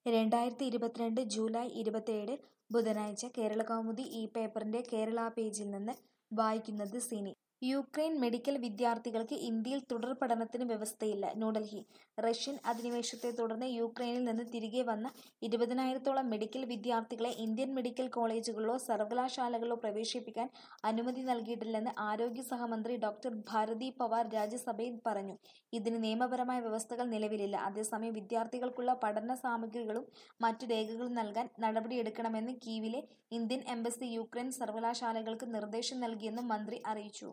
രണ്ടായിരത്തി ഇരുപത്തിരണ്ട് ജൂലൈ ഇരുപത്തേഴ് ബുധനാഴ്ച കേരളകൗമുദി ഈ പേപ്പറിന്റെ കേരള പേജിൽ നിന്ന് വായിക്കുന്നത് സിനി യുക്രൈൻ മെഡിക്കൽ വിദ്യാർത്ഥികൾക്ക് ഇന്ത്യയിൽ തുടർ പഠനത്തിന് വ്യവസ്ഥയില്ല ന്യൂഡൽഹി റഷ്യൻ അധിനിവേശത്തെ തുടർന്ന് യുക്രൈനിൽ നിന്ന് തിരികെ വന്ന ഇരുപതിനായിരത്തോളം മെഡിക്കൽ വിദ്യാർത്ഥികളെ ഇന്ത്യൻ മെഡിക്കൽ കോളേജുകളിലോ സർവകലാശാലകളിലോ പ്രവേശിപ്പിക്കാൻ അനുമതി നൽകിയിട്ടില്ലെന്ന് ആരോഗ്യ സഹമന്ത്രി ഡോക്ടർ ഭാരതി പവാർ രാജ്യസഭയിൽ പറഞ്ഞു ഇതിന് നിയമപരമായ വ്യവസ്ഥകൾ നിലവിലില്ല അതേസമയം വിദ്യാർത്ഥികൾക്കുള്ള പഠന സാമഗ്രികളും മറ്റു രേഖകളും നൽകാൻ നടപടിയെടുക്കണമെന്ന് കീവിലെ ഇന്ത്യൻ എംബസി യുക്രൈൻ സർവകലാശാലകൾക്ക് നിർദ്ദേശം നൽകിയെന്നും മന്ത്രി അറിയിച്ചു